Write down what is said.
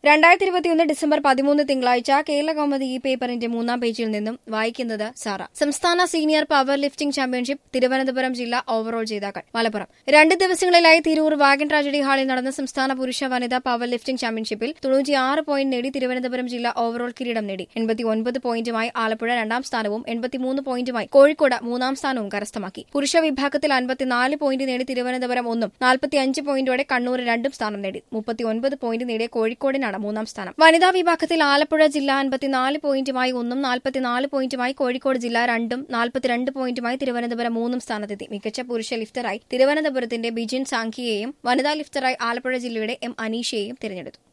രണ്ടായിരത്തി ഇരുപത്തിയൊന്ന് ഡിസംബർ പതിമൂന്ന് തിങ്കളാഴ്ച കേരള കൗമുദി ഈ പേപ്പറിന്റെ മൂന്നാം പേജിൽ നിന്നും വായിക്കുന്നത് സാറ സംസ്ഥാന senior power lifting championship Thiruvananthapuram ജില്ല ഓവറോൾ ജേതാക്കൾ മലപ്പുറം രണ്ട് ദിവസങ്ങളിലായി തിരൂർ വാഗൻ ട്രാജഡി ഹാളിൽ നടന്ന സംസ്ഥാന പുരുഷ വനിതാ പവർ ലിഫ്റ്റിംഗ് ചാമ്പ്യൻഷിപ്പിൽ തൊണ്ണൂറ്റിയാറ് പോയിന്റ് നേടി തിരുവനന്തപുരം ജില്ല ഓവറോൾ കിരീടം നേടി എൺപത്തി ഒൻപത് പോയിന്റുമായി ആലപ്പുഴ രണ്ടാം സ്ഥാനവും എൺപത്തിമൂന്ന് പോയിന്റുമായി കോഴിക്കോട് മൂന്നാം സ്ഥാനവും കരസ്ഥമാക്കി പുരുഷ വിഭാഗത്തിൽ അൻപത്തിനാല് പോയിന്റ് നേടി തിരുവനന്തപുരം ഒന്നും നാൽപ്പത്തിയഞ്ച് പോയിന്റോടെ കണ്ണൂർ രണ്ടും സ്ഥാനം നേടി മുപ്പത്തിയൊൻപത് പോയിന്റ് നേടിയ കോഴിക്കോടിനാണ് മൂന്നാം സ്ഥാനം വനിതാ വിഭാഗത്തിൽ ആലപ്പുഴ ജില്ല അൻപത്തിനാല് പോയിന്റുമായി ഒന്നും നാൽപ്പത്തിനാല് പോയിന്റുമായി കോഴിക്കോട് ജില്ല രണ്ടും നാൽപ്പത്തിരണ്ട് പോയിന്റുമായി തിരുവനന്തപുരം മൂന്നും സ്ഥാനത്തെത്തി മികച്ച പുരുഷ ലിഫ്റ്ററായി തിരുവനന്തപുരത്തിന്റെ ബിജിൻ സാങ്കിയെയും വനിതാ ലിഫ്റ്ററായി ആലപ്പുഴ ജില്ലയുടെ എം അനീഷയെയും തിരഞ്ഞെടുത്തു